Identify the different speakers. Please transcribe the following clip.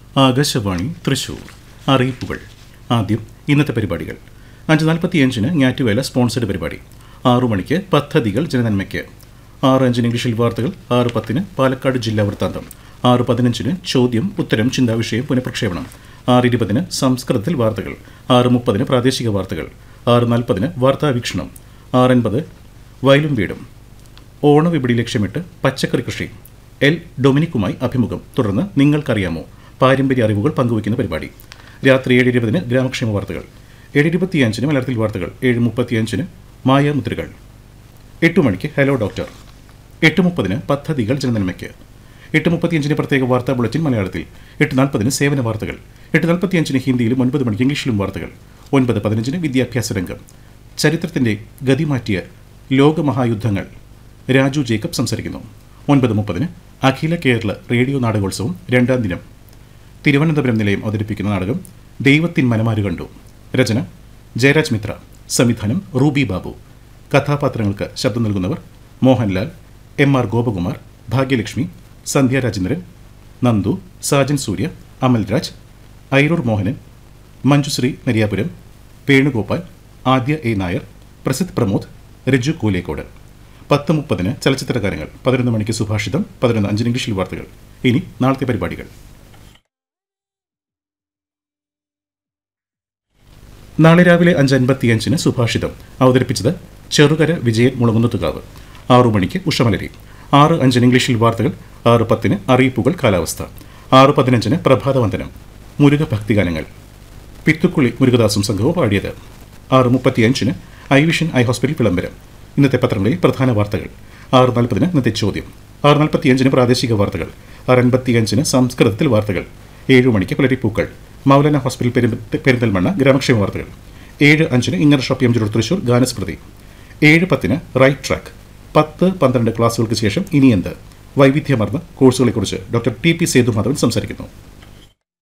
Speaker 1: ആകാശവാണി തൃശൂർ അറിയിപ്പുകൾ ആദ്യം ഇന്നത്തെ പരിപാടികൾ അഞ്ച് നാൽപ്പത്തിയഞ്ചിന് ഞാറ്റുവേല സ്പോൺസർഡ് പരിപാടി ആറു മണിക്ക് പദ്ധതികൾ ജനനന്മയ്ക്ക് ആറ് അഞ്ചിന് ഇംഗ്ലീഷിൽ വാർത്തകൾ ആറ് പത്തിന് പാലക്കാട് ജില്ലാ വൃത്താന്തം ആറ് പതിനഞ്ചിന് ചോദ്യം ഉത്തരം ചിന്താവിഷയം പുനഃപ്രക്ഷേപണം ആറ് ഇരുപതിന് സംസ്കൃതത്തിൽ വാർത്തകൾ ആറ് മുപ്പതിന് പ്രാദേശിക വാർത്തകൾ ആറ് നാൽപ്പതിന് വാർത്താവീക്ഷണം ആറ് എൺപത് വയലും വീടും ഓണവിപണി ലക്ഷ്യമിട്ട് പച്ചക്കറി കൃഷി എൽ ഡൊമിനിക്കുമായി അഭിമുഖം തുടർന്ന് നിങ്ങൾക്കറിയാമോ പാരമ്പര്യ അറിവുകൾ പങ്കുവയ്ക്കുന്ന പരിപാടി രാത്രി ഏഴ് ഇരുപതിന് ഗ്രാമക്ഷേമ വാർത്തകൾ ഏഴ് ഇരുപത്തിയഞ്ചിന് മലയാളത്തിൽ വാർത്തകൾ ഏഴ് മുപ്പത്തിയഞ്ചിന് മായാമുദ്രകൾ എട്ട് മണിക്ക് ഹലോ ഡോക്ടർ എട്ട് മുപ്പതിന് പദ്ധതികൾ ജനനന്മയ്ക്ക് എട്ട് മുപ്പത്തിയഞ്ചിന് പ്രത്യേക വാർത്താ ബുള്ളറ്റിൻ മലയാളത്തിൽ എട്ട് നാൽപ്പതിന് സേവന വാർത്തകൾ എട്ട് നാൽപ്പത്തിയഞ്ചിന് ഹിന്ദിയിലും ഒൻപത് മണിക്ക് ഇംഗ്ലീഷിലും വാർത്തകൾ ഒൻപത് പതിനഞ്ചിന് വിദ്യാഭ്യാസ രംഗം ചരിത്രത്തിൻ്റെ ഗതിമാറ്റിയ ലോകമഹായുദ്ധങ്ങൾ രാജു ജേക്കബ് സംസാരിക്കുന്നു ഒൻപത് മുപ്പതിന് അഖില കേരള റേഡിയോ നാടകോത്സവം രണ്ടാം ദിനം തിരുവനന്തപുരം നിലയം അവതരിപ്പിക്കുന്ന നാടകം ദൈവത്തിൻ മനമാര് കണ്ടു രചന ജയരാജ് മിത്ര സംവിധാനം റൂബി ബാബു കഥാപാത്രങ്ങൾക്ക് ശബ്ദം നൽകുന്നവർ Mohanlal M R Gopakumar Bhagyalakshmi Sandhya Rajendran Nandu Sajan Surya Amalraj Airoor Mohanan Manjushree Nariyapuram Venugopal Adya A Nair Prasidh Pramod Raju Koolekode പത്ത് മുപ്പതിന് ചലച്ചിത്രകാരങ്ങൾ പതിനൊന്ന് മണിക്ക് സുഭാഷിതം പതിനൊന്ന് അഞ്ചിന് ഇംഗ്ലീഷിൽ വാർത്തകൾ ഇനി നാളത്തെ പരിപാടികൾ നാളെ രാവിലെ അഞ്ച് അൻപത്തിയഞ്ചിന് സുഭാഷിതം അവതരിപ്പിച്ചത് ചെറുകര വിജയൻ മുളങ്ങുന്നത്തുകാവ് ആറു മണിക്ക് ഉഷമലരി ആറ് അഞ്ചിന് ഇംഗ്ലീഷിൽ വാർത്തകൾ ആറ് പത്തിന് അറിയിപ്പുകൾ കാലാവസ്ഥ ആറ് പതിനഞ്ചിന് പ്രഭാതവന്ദനം മുരുക ഭക്തിഗാനങ്ങൾ പിത്തുക്കുളി മുരുകദാസും സംഘവും പാടിയത് ആറ് മുപ്പത്തിയഞ്ചിന് ഐ വിഷൻ ഐ ഹോസ്പിറ്റൽ വിളംബരം ഇന്നത്തെ പത്രങ്ങളിൽ പ്രധാന വാർത്തകൾ ആറ് നാൽപ്പതിന് ഇന്നത്തെ ചോദ്യം ആറ് നാൽപ്പത്തിയഞ്ചിന് പ്രാദേശിക വാർത്തകൾ ആറ് അൻപത്തിയഞ്ചിന് സംസ്കൃതത്തിൽ വാർത്തകൾ ഏഴ് മണിക്ക് പുലരിപ്പൂക്കൾ മൗലാന ഹോസ്പിറ്റൽ പെരു- പെരിന്തൽമണ്ണ ഗ്രാമക്ഷേമ വാർത്തകൾ ഏഴ് അഞ്ചിന് ഇന്നർ ഷോപ്പ് എം ജുഡർ തൃശൂർ ഗാനസ്മൃതി ഏഴ് പത്തിന് റൈറ്റ് ട്രാക്ക് പത്ത് പന്ത്രണ്ട് ക്ലാസുകൾക്ക് ശേഷം ഇനി എന്ത് വൈവിധ്യമാർന്ന കോഴ്സുകളെക്കുറിച്ച് ഡോക്ടർ ടി പി സേതുമാധവൻ സംസാരിക്കുന്നു